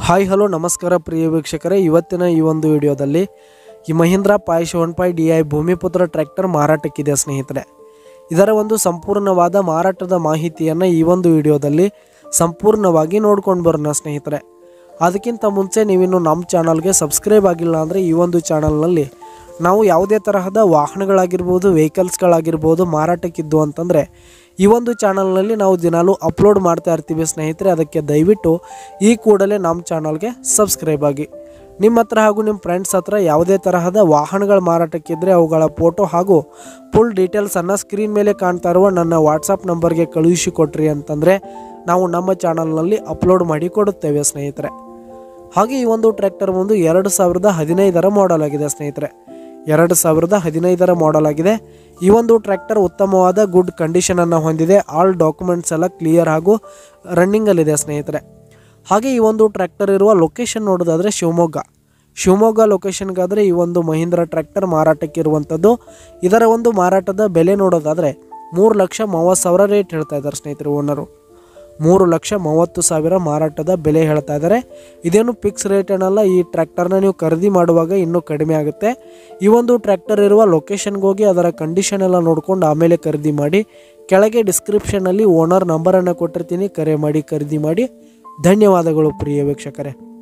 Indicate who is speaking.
Speaker 1: hi hello ನಮಸ್ಕಾರ ಪ್ರಿಯ ವೀಕ್ಷಕರೇ ಇವತ್ತಿನ ಈ ಒಂದು ವಿಡಿಯೋದಲ್ಲಿ ಈ Mahindra five one five D I Bhumiputra tractor ಮಾರಾಟಕ್ಕಿದೆ ಸ್ನೇಹಿತರೆ ಇದರ ಒಂದು ಸಂಪೂರ್ಣವಾದ ಮಾರಾಟದ ಮಾಹಿತಿಯನ್ನು ಈ ಒಂದು ವಿಡಿಯೋದಲ್ಲಿ ಸಂಪೂರ್ಣವಾಗಿ ನೋಡ್ಕೊಂಡು ಬರೋಣ ಸ್ನೇಹಿತರೆ ಅದಕ್ಕಿಂತ ಮುಂಚೆ ನೀವಿನ್ನು ನಮ್ಮ ಚಾನಲ್ಗೆ ಸಬ್ಸ್ಕ್ರೈಬ್ ಆಗಿಲ್ಲ ಅಂದರೆ ಈ ಒಂದು ಚಾನಲ್ನಲ್ಲಿ ನಾವು ಯಾವುದೇ ತರಹದ ವಾಹನಗಳಾಗಿರ್ಬೋದು ವೆಹಿಕಲ್ಸ್ಗಳಾಗಿರ್ಬೋದು ಮಾರಾಟಕ್ಕಿದ್ದು ಅಂತಂದರೆ ಈ ಒಂದು ಚಾನಲ್ನಲ್ಲಿ ನಾವು ದಿನಾಲೂ ಅಪ್ಲೋಡ್ ಮಾಡ್ತಾ ಇರ್ತೀವಿ ಸ್ನೇಹಿತರೆ ಅದಕ್ಕೆ ದಯವಿಟ್ಟು ಈ ಕೂಡಲೇ ನಮ್ಮ ಚಾನಲ್ಗೆ ಸಬ್ಸ್ಕ್ರೈಬ್ ಆಗಿ ನಿಮ್ಮ ಹತ್ರ ಹಾಗೂ ನಿಮ್ಮ ಫ್ರೆಂಡ್ಸ್ ಹತ್ರ ಯಾವುದೇ ತರಹದ ವಾಹನಗಳ ಮಾರಾಟಕ್ಕಿದ್ದರೆ ಅವುಗಳ ಫೋಟೋ ಹಾಗೂ ಫುಲ್ ಡೀಟೇಲ್ಸನ್ನು ಸ್ಕ್ರೀನ್ ಮೇಲೆ ಕಾಣ್ತಾ ಇರುವ ನನ್ನ ವಾಟ್ಸಪ್ ನಂಬರ್ಗೆ ಕಳುಹಿಸಿ ಕೊಟ್ರಿ ಅಂತಂದರೆ ನಾವು ನಮ್ಮ ಚಾನಲ್ನಲ್ಲಿ ಅಪ್ಲೋಡ್ ಮಾಡಿ ಕೊಡುತ್ತೇವೆ ಸ್ನೇಹಿತರೆ ಹಾಗೆ ಈ ಒಂದು ಟ್ರ್ಯಾಕ್ಟರ್ ಒಂದು ಎರಡು ಸಾವಿರದ ಹದಿನೈದರ ಮಾಡೆಲ್ ಆಗಿದೆ ಸ್ನೇಹಿತರೆ ಎರಡು ಸಾವಿರದ ಹದಿನೈದರ ಮಾಡೆಲ್ ಆಗಿದೆ ಈ ಒಂದು ಟ್ರ್ಯಾಕ್ಟರ್ ಉತ್ತಮವಾದ ಗುಡ್ ಕಂಡೀಷನನ್ನು ಹೊಂದಿದೆ ಆಲ್ ಡಾಕ್ಯುಮೆಂಟ್ಸ್ ಎಲ್ಲ ಕ್ಲಿಯರ್ ಹಾಗೂ ರನ್ನಿಂಗಲ್ಲಿದೆ ಸ್ನೇಹಿತರೆ ಹಾಗೆ ಈ ಒಂದು ಟ್ರ್ಯಾಕ್ಟರ್ ಇರುವ ಲೊಕೇಶನ್ ನೋಡೋದಾದರೆ ಶಿವಮೊಗ್ಗ ಶಿವಮೊಗ್ಗ ಲೊಕೇಶನ್ಗಾದರೆ ಈ ಒಂದು ಮಹೀಂದ್ರ ಟ್ರ್ಯಾಕ್ಟರ್ ಮಾರಾಟಕ್ಕೆ ಇರುವಂಥದ್ದು ಇದರ ಒಂದು ಮಾರಾಟದ ಬೆಲೆ ನೋಡೋದಾದರೆ ಮೂರು ಲಕ್ಷ ಮೂವತ್ತು ಸಾವಿರ ರೇಟ್ ಹೇಳ್ತಾ ಇದ್ದಾರೆ ಸ್ನೇಹಿತರು ಓನರು ಮೂರು ಲಕ್ಷ ಮೂವತ್ತು ಸಾವಿರ ಮಾರಾಟದ ಬೆಲೆ ಹೇಳ್ತಾ ಇದ್ದಾರೆ ಇದೇನು ಫಿಕ್ಸ್ ರೇಟ್ ಏನಲ್ಲ ಈ ಟ್ರ್ಯಾಕ್ಟರ್ನ ನೀವು ಖರೀದಿ ಮಾಡುವಾಗ ಇನ್ನೂ ಕಡಿಮೆ ಆಗುತ್ತೆ ಈ ಒಂದು ಟ್ರ್ಯಾಕ್ಟರ್ ಇರುವ ಲೊಕೇಶನ್ಗೆ ಹೋಗಿ ಅದರ ಕಂಡೀಷನ್ ಎಲ್ಲ ನೋಡ್ಕೊಂಡು ಆಮೇಲೆ ಖರೀದಿ ಮಾಡಿ ಕೆಳಗೆ ಡಿಸ್ಕ್ರಿಪ್ಷನಲ್ಲಿ ಓನರ್ ನಂಬರನ್ನು ಕೊಟ್ಟಿರ್ತೀನಿ ಕರೆ ಮಾಡಿ ಖರೀದಿ ಮಾಡಿ ಧನ್ಯವಾದಗಳು ಪ್ರಿಯ ವೀಕ್ಷಕರೇ